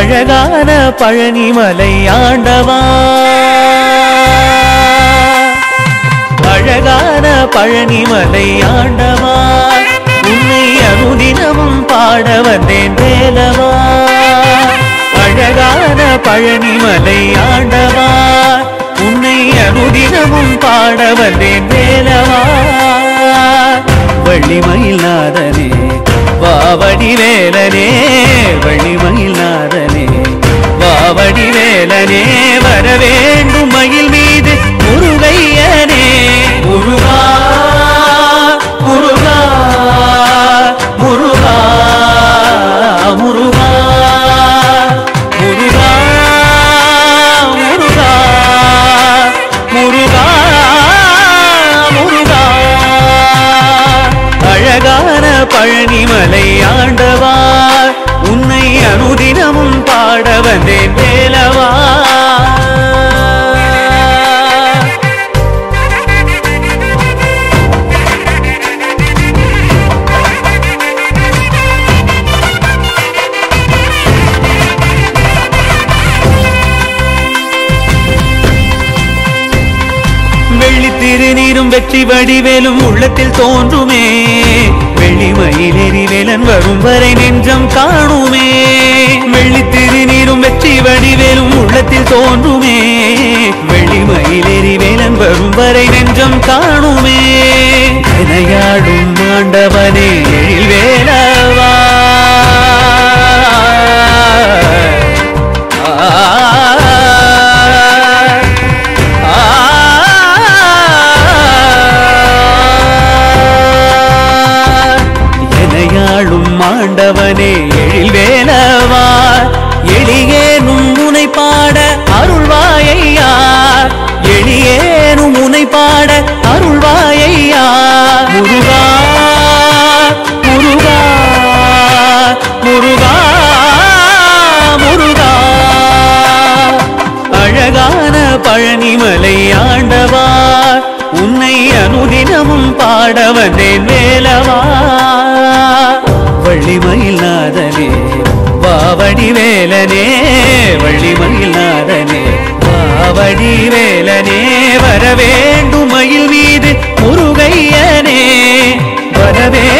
அழகான பழனிமலை ஆண்டவா அழகான பழனிமலை ஆண்டவா உன்னை அனுதினமும் பாட வந்தேன் வேலவா அழகான பழனிமலை ஆண்டவா உன்னை அனுதினமும் பாட வந்தேன் வேலவா வள்ளிமயில் நாதனே வாவடி வேலனே வள்ளிமயில் நாதனே வாவடி வேலனே வர வேண்டும் மயில் மீது முருகையனே முருகா முருகா முருகா முருகா முருகா முருகா முருகா முருகா அழகான பழனிமலை ஆண்டவா உன்னை அனுதினமும் பாட வந்தேன் வேலவா வெள்ளி திருநீரும் வெற்றி வடிவேலும் உள்ளத்தில் தோன்றுமே வெள்ளிமயிலேறி வேலன் வரும் வரை நெஞ்சம் காணுமே வெள்ளி திருநீரும் வெற்றி வடிவேலும் உள்ளத்தில் தோன்றுமே வெள்ளிமயிலேறி வேலன் வரும் வரை நெஞ்சம் காணுமே வினையாடும் ஆண்டவனே எழில் வேலவா ஆ எனையாளும் மாண்டவனே எழில் வேலவா எளியேனும் முனை பாட அருள்வாயையா எளியேனும் முனை பாட அருள்வாயையா முருகா முருகா முருகா முருகா அழகான பழனிமலை ஆண்டவா உன்னை அனுதினமும் பாட வந்தேன் வேலவா வள்ளிமயில் நாதனே வாவடி வேலனே வள்ளிமயில் நாதனே வாவடி வேலனே வர வேண்டும் மயில் மீது முருகையனே வரவே